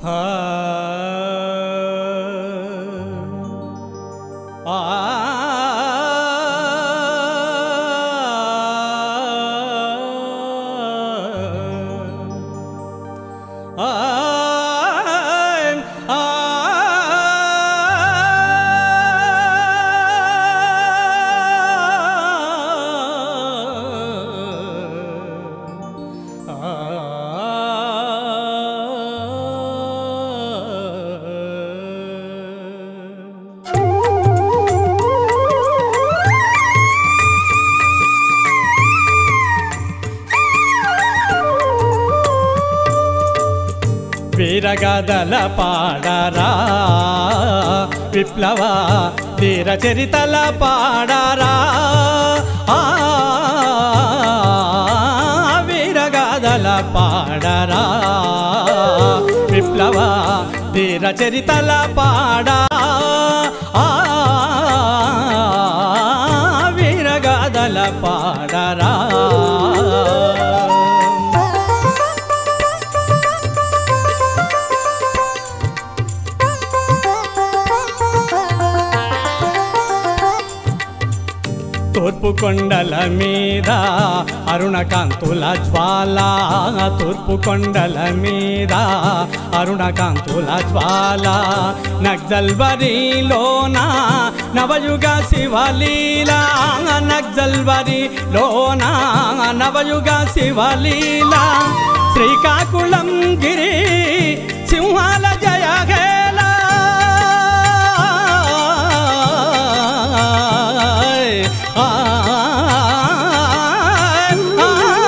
ఆ ఆ వీరగదల పాడరా విప్లవ ధీర చరితల పాడరా ఆ, వీరగదల పాడరా విప్లవ ధీర చరితల పాడా ఆ, వీరగదల పాడరా తూర్పు కొండల మీద అరుణకాంతుల జ్వాల తూర్పు కొండల మీద అరుణకాంతుల జ్వాల నగ్జల్వరిలోన నవయుగ శివలీల నగ్జల్వరిలోన నవయుగ శివలీల శ్రీకాకుళం గిరి సింహాల జయగేలా ఆ, ఆ,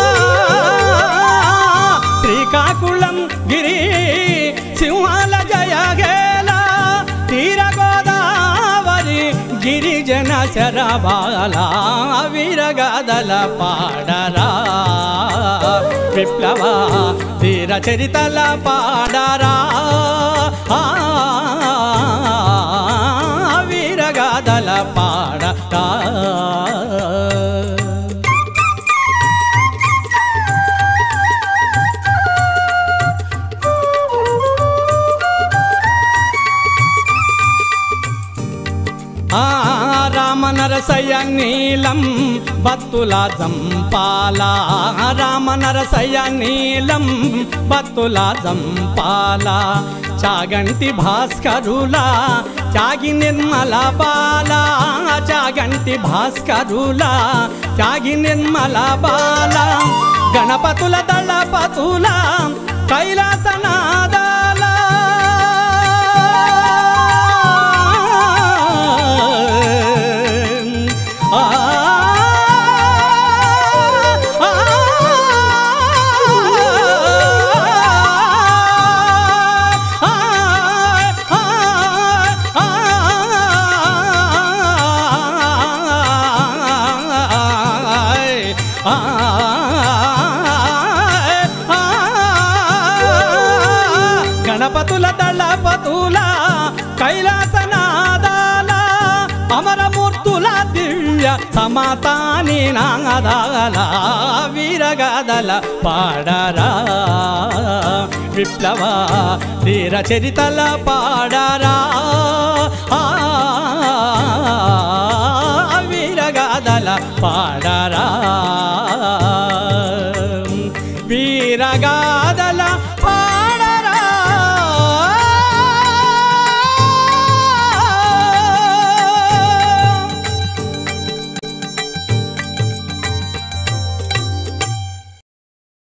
శ్రీకాకుళం గిరి సింహాల జయగేల తీర గోదావరి గిరిజన శరబాల వీరగాదల పాడరా విప్లవ ధీర చరితల పాడరా ఆ, వీరగాదల పాడరా ఆ రామనరసయ్య నీలం బత్తుల జంపాల రామనరసయ్య నీలం బత్తుల జంపాల చాగంటి భాస్కరుల చాగి నిర్మల బాల చాగంటి భాస్కరుల చాగి నిర్మల బాల గణపతుల దళపతుల కైలాసనాదాల ఆ ఆ గణపతుల దళపతుల కైలాసనాదాల అమరమూర్తుల దివ్య సమతాని నాదాల వీరగాదల పాడరా విప్లవ ధీర చరితల పాడరా ఆ, వీరగాదల పాడరా వీరగాదల పాడరా